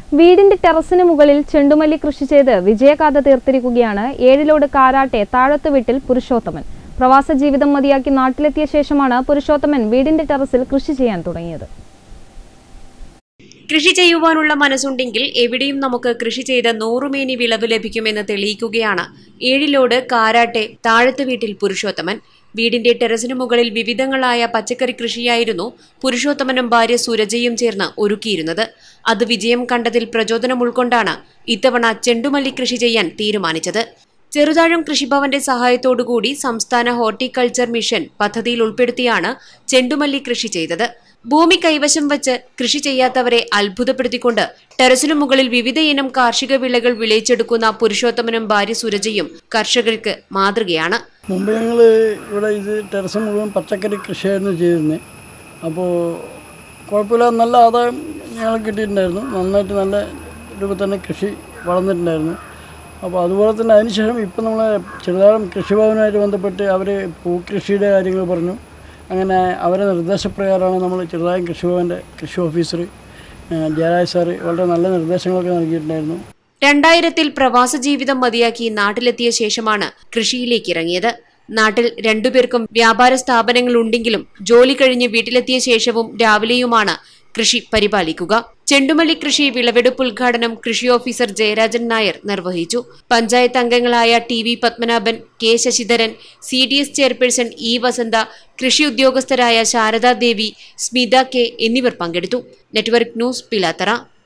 വീടിന്റെ ടെറസിന് മുകളിൽ ചെണ്ടുമല്ലി കൃഷി ചെയ്ത് വിജയഗാഥ തീർത്തിരിക്കുകയാണ് ഏഴിലോട് കാരാട്ടെ താഴത്ത് വീട്ടിൽ പുരുഷോത്തമൻ പ്രവാസ ജീവിതം മതിയാക്കി നാട്ടിലെത്തിയ ശേഷമാണ് പുരുഷോത്തമൻ വീടിന്റെ ടെറസിൽ കൃഷി ചെയ്യാൻ തുടങ്ങിയത് കൃഷി ചെയ്യുവാനുള്ള മനസ്സുണ്ടെങ്കിൽ എവിടെയും നമുക്ക് കൃഷി ചെയ്ത നൂറുമേനി വിളവ് ലഭിക്കുമെന്ന് തെളിയിക്കുകയാണ് ഏഴിലോട് കാരാട്ടെ താഴത്ത് വീട്ടിൽ പുരുഷോത്തമൻ വീടിന്റെ ടെറസിനു മുകളിൽ വിവിധങ്ങളായ പച്ചക്കറി കൃഷിയായിരുന്നു പുരുഷോത്തമനും ഭാര്യ സുരജയും ചേർന്ന് ഒരുക്കിയിരുന്നത് അത് വിജയം കണ്ടതിൽ പ്രചോദനം ഉൾക്കൊണ്ടാണ് ഇത്തവണ ചെണ്ടുമല്ലി കൃഷി ചെയ്യാൻ തീരുമാനിച്ചത് ചെറുതാഴം കൃഷിഭവന്റെ സഹായത്തോടുകൂടി സംസ്ഥാന ഹോർട്ടിക്കൾച്ചർ മിഷൻ പദ്ധതിയിൽ ഉൾപ്പെടുത്തിയാണ് ചെണ്ടുമല്ലി കൃഷി ചെയ്തത് ഭൂമി കൈവശം വച്ച് കൃഷി ചെയ്യാത്തവരെ അത്ഭുതപ്പെടുത്തിക്കൊണ്ട് ടെറസിനു മുകളിൽ വിവിധ ഇനം കാർഷിക വിളകൾ വിളയിച്ചെടുക്കുന്ന പുരുഷോത്തമനും ഭാര്യ സുരജയും കർഷകർക്ക് മാതൃകയാണ് മുമ്പ് ഞങ്ങൾ ഇവിടെ ഇത് ടെറസ് മുഴുവൻ പച്ചക്കറി കൃഷിയായിരുന്നു ചെയ്തിരുന്നത് അപ്പോൾ കുഴപ്പമില്ല നല്ല ആദായം ഞങ്ങൾ കിട്ടിയിട്ടുണ്ടായിരുന്നു നന്നായിട്ട് നല്ല രൂപത്തിൽ തന്നെ കൃഷി വളർന്നിട്ടുണ്ടായിരുന്നു അപ്പോൾ അതുപോലെ തന്നെ അതിനുശേഷം ഇപ്പം നമ്മൾ ചെറുതാഴം കൃഷിഭവനുമായിട്ട് ബന്ധപ്പെട്ട് അവർ പൂക്കൃഷിയുടെ കാര്യങ്ങൾ പറഞ്ഞു അങ്ങനെ അവരെ നിർദ്ദേശപ്രകാരമാണ് നമ്മൾ ചെറുതാഴം കൃഷിഭവൻ്റെ കൃഷി ഓഫീസർ ജയരാജ് സാറ് വളരെ നല്ല നിർദ്ദേശങ്ങളൊക്കെ നൽകിയിട്ടുണ്ടായിരുന്നു രണ്ടായിരത്തിൽ പ്രവാസ ജീവിതം മതിയാക്കി നാട്ടിലെത്തിയ ശേഷമാണ് കൃഷിയിലേക്ക് ഇറങ്ങിയത് നാട്ടിൽ രണ്ടുപേർക്കും വ്യാപാര സ്ഥാപനങ്ങൾ ഉണ്ടെങ്കിലും ജോലി കഴിഞ്ഞ് വീട്ടിലെത്തിയ ശേഷവും രാവിലെയുമാണ് കൃഷി പരിപാലിക്കുക ചെണ്ടുമല്ലി കൃഷി വിളവെടുപ്പ് ഉദ്ഘാടനം കൃഷി ഓഫീസർ ജയരാജൻ നായർ നിർവഹിച്ചു പഞ്ചായത്ത് അംഗങ്ങളായ T V Padmanabhan K Sasidharan C D S chairperson E Vasantha കൃഷി ഉദ്യോഗസ്ഥരായ ശാരദാദേവി സ്മിത കെ എന്നിവർ പങ്കെടുത്തു നെറ്റ്വർക്ക് ന്യൂസ് പിലാത്തറ